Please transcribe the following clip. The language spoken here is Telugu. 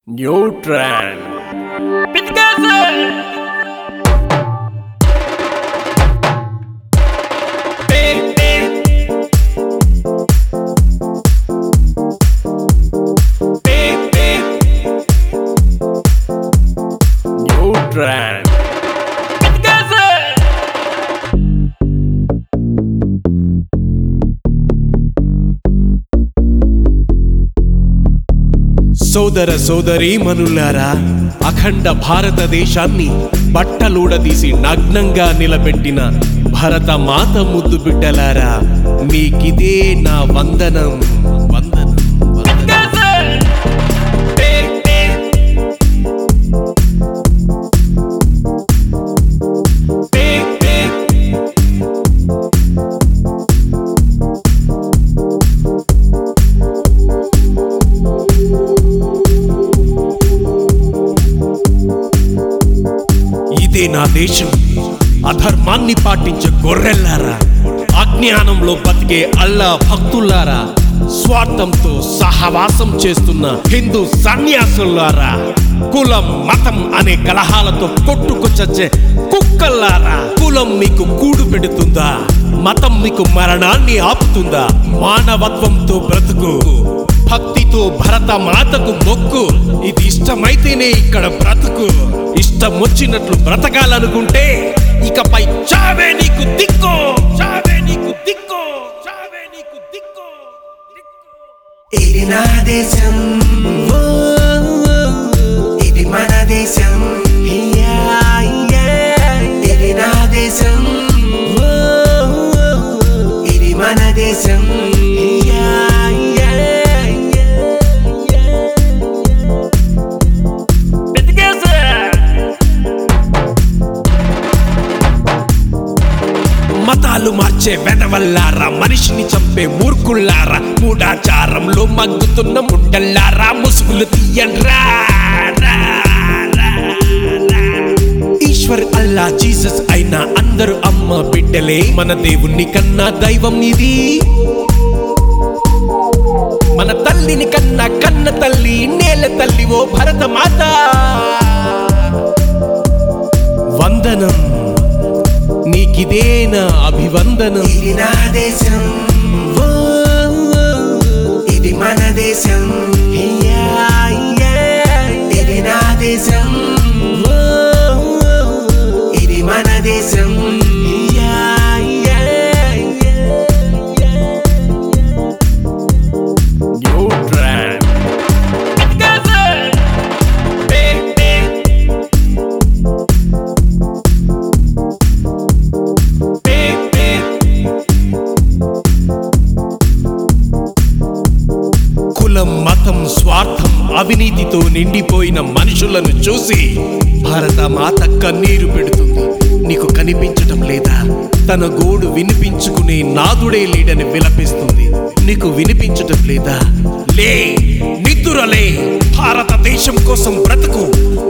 న్యూట్రాన్ న్యూట్రాన్ సోదర సోదరీ మనులారా అఖండ భారతదేశాన్ని బట్టలూడదీసి నగ్నంగా నిలబెట్టిన భరత మాత ముద్దు బిడ్డలారా మీకిదే నా వందనం వందనం వందనం ఇదే నా దేశం అధర్మాన్ని పాటించే గొర్రెల్లారా అజ్ఞానంలో బతికే అల్లా భక్తులారా స్వార్థంతో సహవాసం చేస్తున్న హిందూ సన్యాసులారా కులం మతం అనే కలహాలతో కొట్టుకు చచ్చే కుక్కల్లారా కులం మీకు కూడు పెడుతుందా మతం మీకు మరణాన్ని ఆపుతుందా మానవత్వంతో బ్రతుకు భక్తితో భరత మాతకు మొక్కు ఇది ఇష్టమైతేనే ఇక్కడ బ్రతుకు ఇష్టం వచ్చినట్లు బ్రతకాలనుకుంటే ఇకపై చావే నీకు దిక్కు చావే నీకు దిక్కు చావే నీకు దిక్కు ఇది నా దేశం ఓ, ఇది మన దేశం ఇయ్యా, ఇయ్యా. ఇది నా దేశం ఓ, ఇది మన దేశం ఇయ్యా, ఇయ్యా, ఇయ్యా, ఇయ్యా. మతాలు మార్చే వెదవల్లారా మనిషిని చంపే మూర్ఖుల్లారా మూడాచారంలో మగ్గుతున్న ముండల్లారా ముసుగులు తీయండ్రా రా, రా, రా. ఈశ్వర్ అల్లా జీసస్ అయినా అందరూ అమ్మ బిడ్డలే మన దేవుణ్ణి కన్నా దైవం ఇది మన తల్లిని కన్నా కన్న తల్లి నేల తల్లి ఓ భరత మాత వందనం నీకిదే నా అభివందనం ఇది నా దేశం ఓ, ఇది మన దేశం ఇయ్యా, ఇయ్యా. ఇది నా దేశం ఓ, ఇది మన దేశం ఇయ్యా, ఇయ్యా, ఇయ్యా, ఇయ్యా. న్యూట్రాన్ కులం మతం స్వార్థం అవినీతితో నిండిపోయిన మనుషులను చూసి భారత మాత కన్నీరు పెడుతుంది నీకు కనిపించటం లేదా తన గోడు వినిపించుకునే నాదుడే లేడని విలపిస్తుంది నీకు వినిపించటం లేదా లే నిద్దురలే భారతదేశం కోసం బ్రతుకు